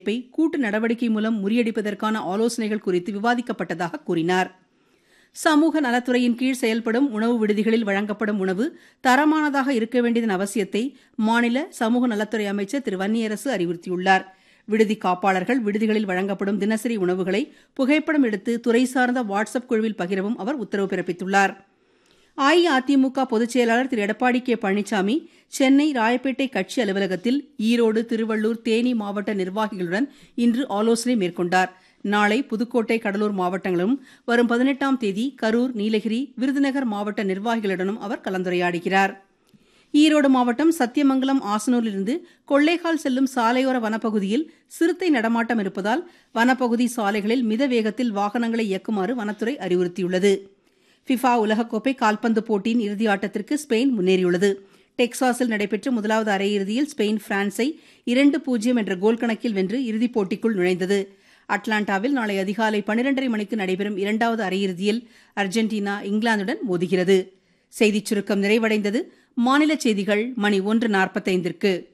அமைப்பை கூட்டு நடவடிக்கை மூலம் முறியடிப்பதற்கான ஆலோசனைகள் குறித்து விவாதிக்கப்பட்டதாக கூறினார் சமூக நலத்துறையின் கீழ் செயல்படும் உணவு விடுதிகளில் வழங்கப்படும் உணவு தரமானதாக இருக்க வேண்டியதன் அவசியத்தை மாநில சமூக நலத்துறை அமைச்சர் திரு வன்னியரசு அறிவுறுத்தியுள்ளார் விடுதி காப்பாளர்கள் விடுதிகளில் வழங்கப்படும் தினசரி உணவுகளை புகைப்படம் எடுத்து துறை சார்ந்த வாட்ஸ்அப் குழுவில் பகிரவும் அவர் உத்தரவு பிறப்பித்துள்ளார் அஇஅதிமுக பொதுச் செயலாளர் திரு எடப்பாடி கே பழனிசாமி சென்னை ராயப்பேட்டை கட்சி அலுவலகத்தில் ஈரோடு திருவள்ளூர் தேனி மாவட்ட நிர்வாகிகளுடன் இன்று ஆலோசனை மேற்கொண்டார் நாளை புதுக்கோட்டை கடலூர் மாவட்டங்களிலும் வரும் பதினெட்டாம் தேதி கரூர் நீலகிரி விருதுநகர் மாவட்ட நிர்வாகிகளுடனும் அவர் கலந்துரையாடுகிறார் ஈரோடு மாவட்டம் சத்தியமங்கலம் ஆசனூரிலிருந்து கொள்ளைக்கால் செல்லும் சாலையோர வனப்பகுதியில் சிறுத்தை நடமாட்டம் இருப்பதால் வனப்பகுதி சாலைகளில் மித வேகத்தில் வாகனங்களை இயக்குமாறு வனத்துறை அறிவுறுத்தியுள்ளது ஃபிஃபா உலகக்கோப்பை கால்பந்து போட்டியின் இறுதி ஆட்டத்திற்கு ஸ்பெயின் முன்னேறியுள்ளது டெக்சாஸில் நடைபெற்ற முதலாவது அரையிறுதியில் ஸ்பெயின் பிரான்ஸை இரண்டு பூஜ்ஜியம் என்ற கோல் கணக்கில் வென்று இறுதிப் போட்டிக்குள் நுழைந்தது அட்லாண்டாவில் நாளை அதிகாலை பனிரெண்டரை மணிக்கு நடைபெறும் இரண்டாவது அரையிறுதியில் அர்ஜென்டினா இங்கிலாந்துடன் மோதுகிறது செய்திச் சுருக்கம் நிறைவடைந்தது மாநில செய்திகள் மணி ஒன்று நாற்பத்தைந்திற்கு